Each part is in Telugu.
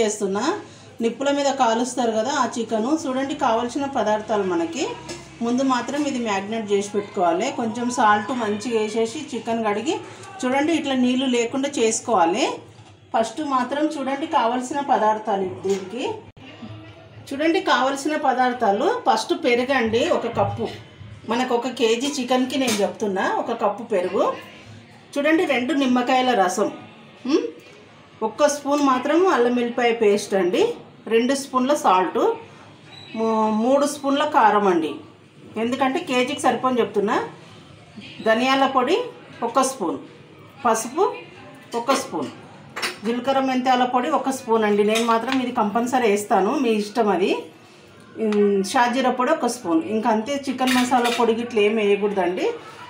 చేస్తున్నా నిప్పుల మీద కాలుస్తారు కదా ఆ చికెను చూడండి కావాల్సిన పదార్థాలు మనకి ముందు మాత్రం ఇది మ్యాగ్నేట్ చేసి పెట్టుకోవాలి కొంచెం సాల్ట్ మంచిగా వేసేసి చికెన్ కడిగి చూడండి ఇట్లా నీళ్ళు లేకుండా చేసుకోవాలి ఫస్ట్ మాత్రం చూడండి కావాల్సిన పదార్థాలు దీనికి చూడండి కావలసిన పదార్థాలు ఫస్ట్ పెరుగండి ఒక కప్పు మనకు ఒక కేజీ చికెన్కి నేను చెప్తున్నా ఒక కప్పు పెరుగు చూడండి రెండు నిమ్మకాయల రసం ఉమ్, ఒక్క స్పూన్ మాత్రం అల్లం వెల్లిపాయ పేస్ట్ అండి రెండు స్పూన్ల సాల్ట్ మూడు స్పూన్ల కారం అండి ఎందుకంటే కేజీకి సరిపోని చెప్తున్నా ధనియాల పొడి ఒక స్పూన్ పసుపు ఒక స్పూన్ జీలకర్ర మెంతాల పొడి ఒక స్పూన్ అండి నేను మాత్రం ఇది కంపల్సరీ వేస్తాను మీ ఇష్టం అది ఉమ్, షాజీరా పొడి ఒక స్పూన్ ఇంకా అంతే చికెన్ మసాలా పొడి గిట్ల ఏం వేయకూడదండి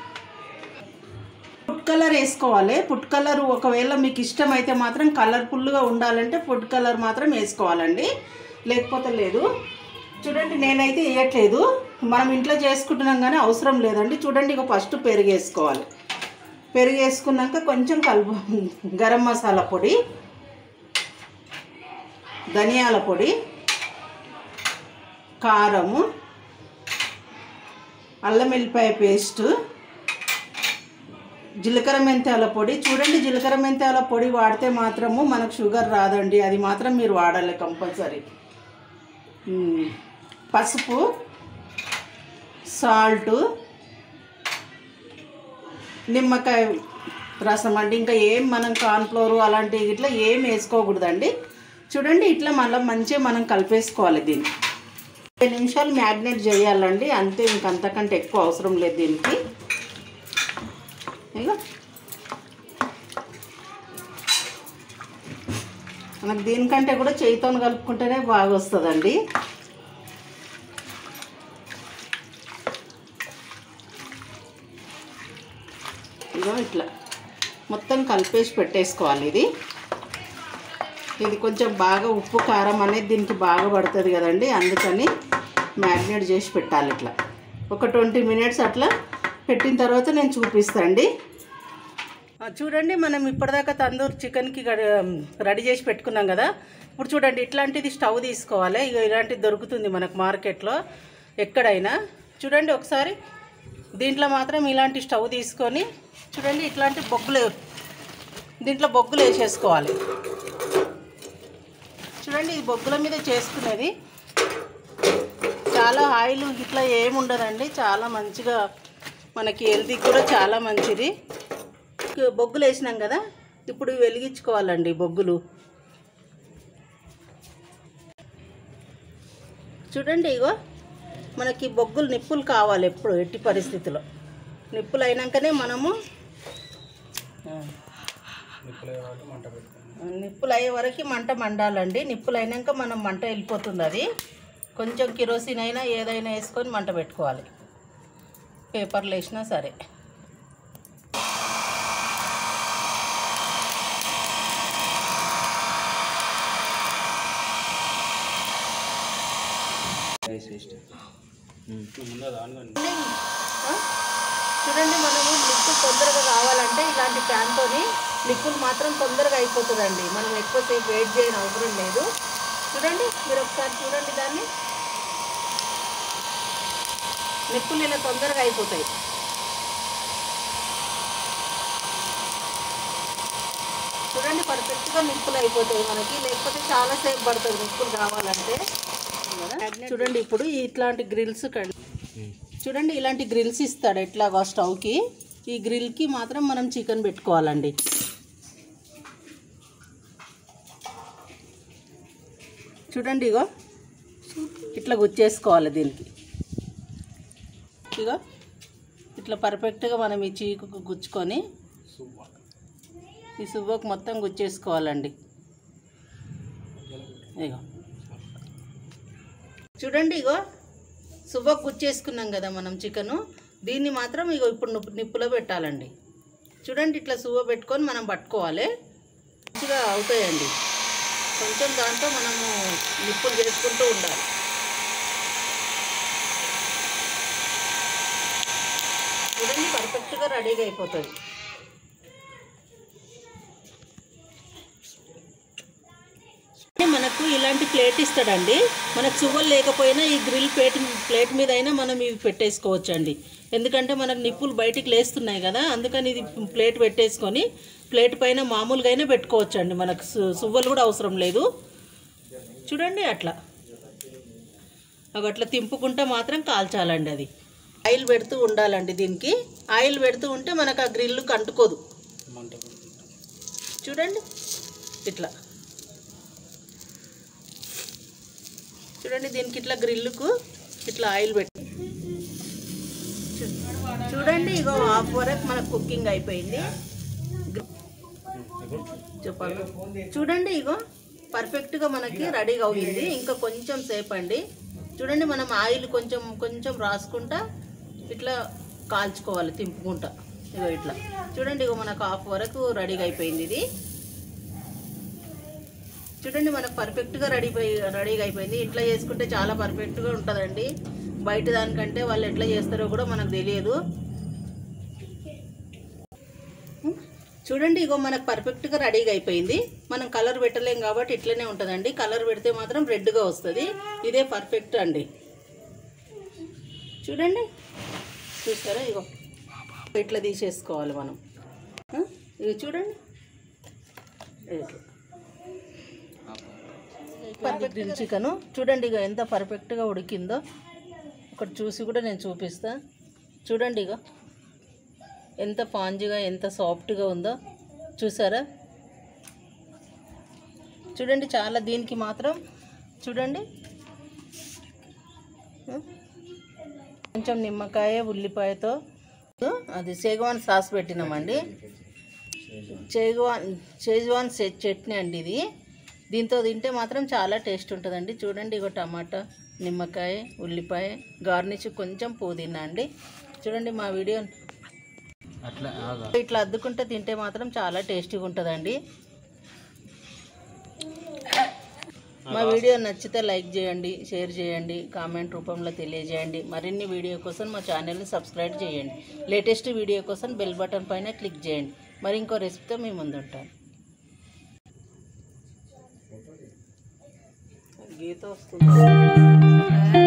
ఫుడ్ కలర్ వేసుకోవాలి ఫుడ్ కలర్ ఒకవేళ మీకు ఇష్టమైతే మాత్రం కలర్ఫుల్గా ఉండాలంటే ఫుడ్ కలర్ మాత్రం వేసుకోవాలండి లేకపోతే లేదు చూడండి నేనైతే వేయట్లేదు మనం ఇంట్లో చేసుకుంటున్నాం కానీ అవసరం లేదండి చూడండి ఇక ఫస్ట్ పెరుగు వేసుకోవాలి పెరుగు వేసుకున్నాక కొంచెం కలుపు గరం మసాలా పొడి ధనియాల పొడి కారము అల్లం వెల్లిపాయ పేస్టు జీలకర్ర మెంతాల పొడి చూడండి జీలకర్ర మెంతాల పొడి వాడితే మాత్రము మనకు షుగర్ రాదండి అది మాత్రం మీరు వాడాలి కంపల్సరీ మ్మ్. పసుపు సాల్టు నిమ్మకాయ రసం అండి ఇంకా ఏం మనం కార్న్ఫ్లోర్ అలాంటివి ఇట్లా ఏం వేసుకోకూడదండి చూడండి ఇట్లా మళ్ళీ మంచిగా మనం కలిపేసుకోవాలి దీన్ని ఇరవై నిమిషాలు మ్యాగ్నేట్ చేయాలండి అంతే ఇంకంతకంటే ఎక్కువ అవసరం లేదు దీనికి ఇగో మనకు దీనికంటే కూడా చేయితో కలుపుకుంటేనే బాగా వస్తుందండి ఇగో ఇట్లా మొత్తం కలిపేసి పెట్టేసుకోవాలి ఇది ఇది కొంచెం బాగా ఉప్పు కారం అనేది దీనికి బాగా పడుతుంది కదండి అందుకని మ్యారినేట్ చేసి పెట్టాలి ఇట్లా ఒక ట్వంటీ మినిట్స్ అట్లా పెట్టిన తర్వాత నేను చూపిస్తాను అండి ఆ, చూడండి మనం ఇప్పటిదాకా తందూరి చికెన్కి రెడీ చేసి పెట్టుకున్నాం కదా ఇప్పుడు చూడండి ఇట్లాంటిది స్టవ్ తీసుకోవాలి ఇక ఇలాంటిది దొరుకుతుంది మనకు మార్కెట్లో ఎక్కడైనా చూడండి ఒకసారి దీంట్లో మాత్రం ఇలాంటి స్టవ్ తీసుకొని చూడండి ఇట్లాంటి బొగ్గులు దీంట్లో బొగ్గులు వేసేసుకోవాలి చూడండి ఇది బొగ్గుల మీద చేసుకునేది చాలా ఆయిల్ ఇట్లా ఏమి ఉండదండి చాలా మంచిగా మనకి హెల్తీకి కూడా చాలా మంచిది ఇక బొగ్గులు వేసినాం కదా ఇప్పుడు ఇవి వెలిగించుకోవాలండి బొగ్గులు చూడండి ఇగో మనకి బొగ్గులు నిప్పులు కావాలి ఎప్పుడు ఎట్టి పరిస్థితిలో నిప్పులు అయినాకనే మనము ఆ, నిప్పులు అయ్యే వరకు మంట మండాలండి నిప్పులు అయినాక మనం మంట వెళ్ళిపోతుంది అది కొంచెం కిరోసిన్ అయినా ఏదైనా వేసుకొని మంట పెట్టుకోవాలి పేపర్లు వేసినా సరే ఆ? చూడండి మనము నిప్పు తొందరగా కావాలంటే ఇలాంటి ప్యాన్తోని నిప్పులు మాత్రం తొందరగా అయిపోతుందండి మనం ఎక్కువసేపు వెయిట్ చేయని అవసరం లేదు చూడండి మీరు ఒకసారి చూడండి దాన్ని నిప్పులు ఇలా తొందరగా అయిపోతాయి చూడండి పర్ఫెక్ట్గా నిప్పులు అయిపోతాయి మనకి లేకపోతే చాలా సేపు పడుతుంది నిప్పులు కావాలంటే చూడండి ఇప్పుడు ఇట్లాంటి గ్రిల్స్ చూడండి ఇలాంటి గ్రిల్స్ ఇస్తాడు ఎట్లాగో స్టవ్కి ఈ గ్రిల్కి మాత్రం మనం చికెన్ పెట్టుకోవాలండి చూడండి ఇగో ఇట్లా గుచ్చేసుకోవాలి దీనికి ఇగో ఇట్లా పర్ఫెక్ట్గా మనం ఈ చీకుకు గుచ్చుకొని ఈ సువ్వకు మొత్తం గుచ్చేసుకోవాలండి ఇగో చూడండి ఇగో సువ్వకు గుచ్చేసుకున్నాం కదా మనం చికెను దీన్ని మాత్రం ఇగో ఇప్పుడు నిప్పు నిప్పులో పెట్టాలండి చూడండి ఇట్లా సువ్వ పెట్టుకొని మనం పట్టుకోవాలి మంచిగా అవుతాయండి కొంచెం దాంతో మనము నిప్పులు చేసుకుంటూ ఉండాలి చూడండి పర్ఫెక్ట్గా రెడీగా అయిపోతుంది అంటే మనకు ఇలాంటి ప్లేట్ ఇస్తాడండి మనకు సువ్వలు లేకపోయినా ఈ గ్రిల్ ప్లేట్ ప్లేట్ మీద అయినా మనం ఇవి పెట్టేసుకోవచ్చు అండి ఎందుకంటే మనకు నిప్పులు బయటికి లేస్తున్నాయి కదా అందుకని ఇది ప్లేట్ పెట్టేసుకొని ప్లేట్ పైన మామూలుగా అయినా పెట్టుకోవచ్చు అండి మనకు సు- సువ్వలు కూడా అవసరం లేదు చూడండి అట్లా అవి అట్లా తింపుకుంటే మాత్రం కాల్చాలండి అది ఆయిల్ పెడుతూ ఉండాలండి దీనికి ఆయిల్ పెడుతూ ఉంటే మనకు ఆ గ్రిల్ కంటుకోదు చూడండి ఇట్లా చూడండి దీనికి ఇట్లా గ్రిల్లుకు ఇట్లా ఆయిల్ పెట్టి చూ- చూడండి ఇగో హాఫ్ వరకు మనకు కుకింగ్ అయిపోయింది చెప్పండి చూడండి ఇగో పర్ఫెక్ట్గా మనకి రెడీగా అయింది ఇంకా కొంచెం సేపు అండి చూడండి మనం ఆయిల్ కొంచెం కొంచెం రాసుకుంటా ఇట్లా కాల్చుకోవాలి తింపుకుంటా ఇగో ఇట్లా చూడండి ఇగో మనకు హాఫ్ వరకు రెడీగా అయిపోయింది ఇది చూడండి మనకు పర్ఫెక్ట్గా రెడీ రెడీగా అయిపోయింది ఇట్లా చేసుకుంటే చాలా పర్ఫెక్ట్గా ఉంటుందండి బయట దానికంటే వాళ్ళు ఎట్లా చేస్తారో కూడా మనకు తెలియదు చూడండి ఇగో మనకు పర్ఫెక్ట్గా రెడీగా అయిపోయింది మనం కలర్ పెట్టలేం కాబట్టి ఇట్లనే ఉంటుందండి కలర్ పెడితే మాత్రం రెడ్గా వస్తుంది ఇదే పర్ఫెక్ట్ అండి చూడండి చూస్తారా ఇగో ఇట్లా తీసేసుకోవాలి మనం ఆ? ఇగో చూడండి ఇట్లా పర్ఫెక్ట్ గ్రిల్ చికెన్ చూడండి ఇక ఎంత పర్ఫెక్ట్గా ఉడికిందో ఒకటి చూసి కూడా నేను చూపిస్తా చూడండి ఇక ఎంత పాంజిగా ఎంత సాఫ్ట్గా ఉందో చూసారా చూడండి చాలా దీనికి మాత్రం చూడండి ఉం? కొంచెం నిమ్మకాయ ఉల్లిపాయతో అది సేగవాన్ సాస్ పెట్టినామండి చేజ్వాన్ చేజ్వాన్ సె- చట్నీ అండి ఇది దీంతో తింటే మాత్రం చాలా టేస్ట్ ఉంటుందండి చూడండి ఇగో టమాటా నిమ్మకాయ ఉల్లిపాయ గార్నిష్ కొంచెం పుదీనా అండి చూడండి మా వీడియో అట్లా ఆగా ఇట్లా అద్దుకుంటే తింటే మాత్రం చాలా టేస్టీగా ఉంటుందండి మా వీడియో నచ్చితే లైక్ చేయండి షేర్ చేయండి కామెంట్ రూపంలో తెలియజేయండి మరిన్ని వీడియో కోసం మా ఛానల్ని సబ్స్క్రైబ్ చేయండి లేటెస్ట్ వీడియో కోసం బెల్ బటన్ పైన క్లిక్ చేయండి మరి ఇంకో రెసిపీతో మీ ముందు ఉంటాను గీత వస్తుంది